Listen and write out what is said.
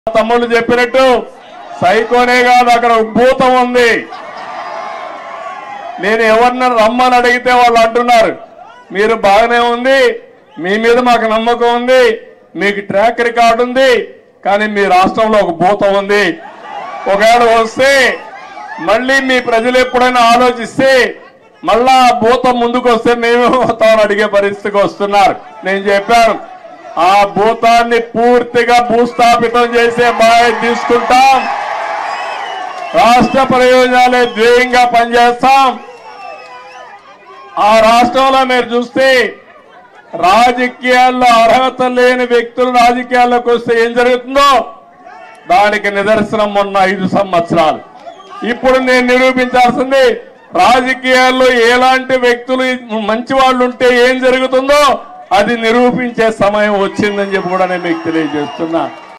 తమ్ముళ్ళు చెప్పినట్టు సైకోనే కాదు అక్కడ భూతం ఉంది నేను ఎవరిని రమ్మని అడిగితే వాళ్ళు అంటున్నారు మీరు బాగానే ఉంది మీ మీద మాకు నమ్మకం ఉంది మీకు ట్రాక్ రికార్డు ఉంది కానీ మీ రాష్ట్రంలో ఒక భూతం ఉంది ఒకవేళ వస్తే మళ్ళీ మీ ప్రజలు ఎప్పుడైనా ఆలోచిస్తే మళ్ళా ఆ భూతం ముందుకు వస్తే మేమే పోతామని అడిగే పరిస్థితికి వస్తున్నారు నేను చెప్పాను ఆ భూతాన్ని పూర్తిగా భూస్థాపితం చేసే బాధ్యత తీసుకుంటాం రాష్ట్ర ప్రయోజనాలే ధ్యేయంగా పనిచేస్తాం ఆ రాష్ట్రంలో మీరు చూస్తే రాజకీయాల్లో అర్హత లేని వ్యక్తులు రాజకీయాల్లోకి వస్తే ఏం జరుగుతుందో దానికి నిదర్శనం మొన్న ఐదు సంవత్సరాలు ఇప్పుడు నేను నిరూపించాల్సింది రాజకీయాల్లో ఎలాంటి వ్యక్తులు మంచి వాళ్ళు ఉంటే ఏం జరుగుతుందో అది నిరూపించే సమయం వచ్చిందని చెప్పి కూడా నేను మీకు తెలియజేస్తున్నా